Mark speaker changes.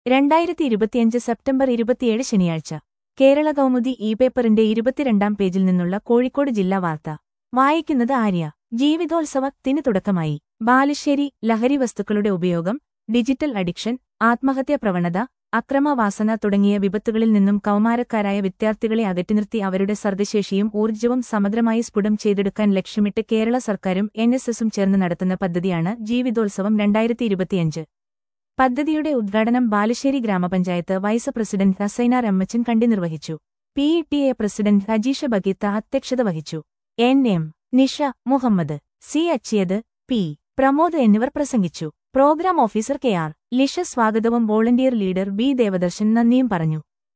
Speaker 1: രണ്ടായിരത്തി ഇരുപത്തിയഞ്ച് സെപ്റ്റംബർ ഇരുപത്തിയേഴ് ശനിയാഴ്ച കേരള കൗമുദി ഇ പേപ്പറിന്റെ ഇരുപത്തിരണ്ടാം പേജിൽ നിന്നുള്ള കോഴിക്കോട് ജില്ലാ വാർത്ത വായിക്കുന്നത് ആര്യ ജീവിതോത്സവത്തിന് തുടക്കമായി ബാലുശ്ശേരി ലഹരി വസ്തുക്കളുടെ ഉപയോഗം ഡിജിറ്റൽ അഡിക്ഷൻ ആത്മഹത്യാ പ്രവണത അക്രമവാസന തുടങ്ങിയ വിപത്തുകളിൽ നിന്നും കൗമാരക്കാരായ വിദ്യാർത്ഥികളെ അകറ്റിനിർത്തി അവരുടെ സർഗശേഷിയും ഊർജ്ജവും സമഗ്രമായി സ്ഫുടം ചെയ്തെടുക്കാൻ ലക്ഷ്യമിട്ട് കേരള സർക്കാരും എൻ എസ് എസും ചേർന്ന് നടത്തുന്ന പദ്ധതിയാണ് ജീവിതോത്സവം രണ്ടായിരത്തി ഇരുപത്തിയഞ്ച് പദ്ധതിയുടെ ഉദ്ഘാടനം ബാലുശ്ശേരി ഗ്രാമപഞ്ചായത്ത് വൈസ് പ്രസിഡന്റ് ഹസൈനാർ എമ്മച്ചൻ കണ്ടി നിർവഹിച്ചു P E T A president Hajeesha Bageetha അധ്യക്ഷത വഹിച്ചു N M Nisha Muhammad C Achiyath P Pramod എന്നിവർ പ്രസംഗിച്ചു programme officer K R Lisha സ്വാഗതവും വോളണ്ടിയർ ലീഡർ ബി ദേവദർശൻ നന്ദിയും പറഞ്ഞു